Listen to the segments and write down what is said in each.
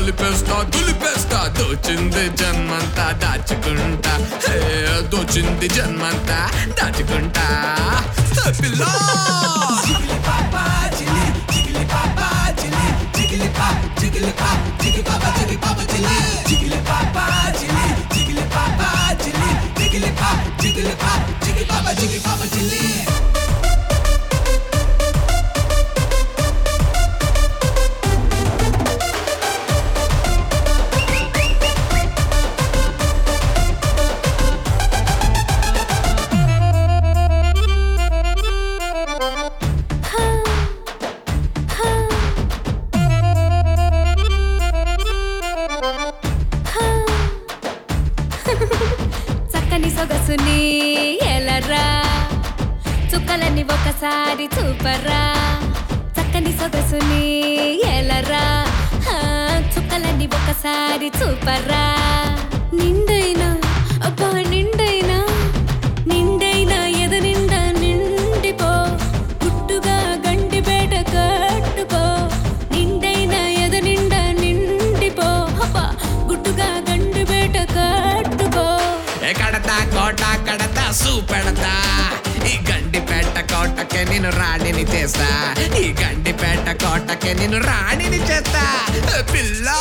కలిపేస్తా దులిపేస్తా దోచింది జన్మంతా దాచుకుంటా హే, దోచింది జన్మంతా దాచుకుంటా హే, పిల్లా చక్కని సొగసుని ఎలరా చుక్కలని ఒకసారి చూపరా చక్కని సొగసుని ఎలరా హా, చుక్కలని ఒకసారి చూపరా నిండైనా అబ్బా నిండైనా నిండైనా ఎదు నిండా నిండిపో గుట్టుగా గండిపేట కట్టుకో నిండైనా ఎదు నిండా నిండిపో అబ్బా గుట్టుగా గండిపేట కట్టుకో ఏ కడతా కోట కడతా సూపెడతా ఈ గండిపేట కోటకే నేను రాణిని చేస్తా ఈ గండిపేట కోటకే నేను రాణిని చేస్తా ఏ పిల్లా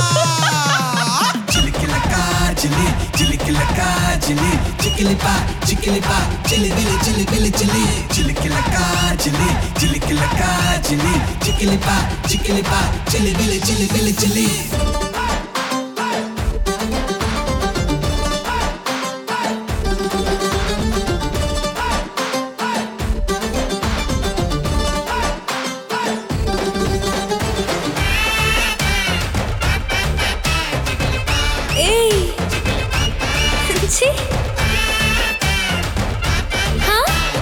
చిలికిలకా చిలి చిలికిలకా చిలి చికిలిపా చికిలిపా చిలి బిలి చిలి బిలి చిలి చిలికిలకా చిలి చిలికిలకా చిలి చికిలిపా చికిలిపా చిలి బిలి చిలి బిలి చిలి ఏయ్ ఛీ! హా?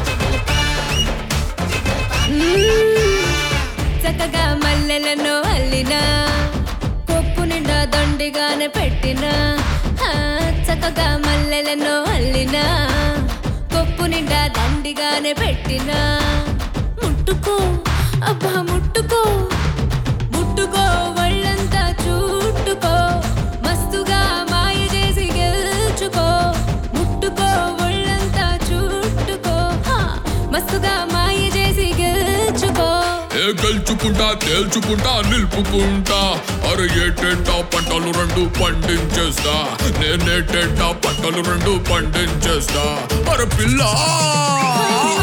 మ్మ్. చక్కగా మల్లెలను అల్లినా కొప్పు నిండా దండిగానే పెట్టినా హా, చక్కగా మల్లెలను అల్లినా కొప్పు నిండా దండిగానే పెట్టినా ముట్టుకో అబ్బా ముట్టుకో ముట్టుకో ఒళ్ళంతా చుట్టుకో మస్తుగా మాయ చేసి గెలుచుకో ముట్టుకో ఒళ్ళంతా చుట్టుకో హా, మస్తుగా మాయ చేసి గెలుచుకో ఏ గెలుచుకుంటా తేల్చుకుంటా నిలుపుకుంటా అరే ఏటేటా పంటలు రెండు పండించేస్తా నేనేటేటా పంటలు రెండు పండించేస్తా అరే పిల్ల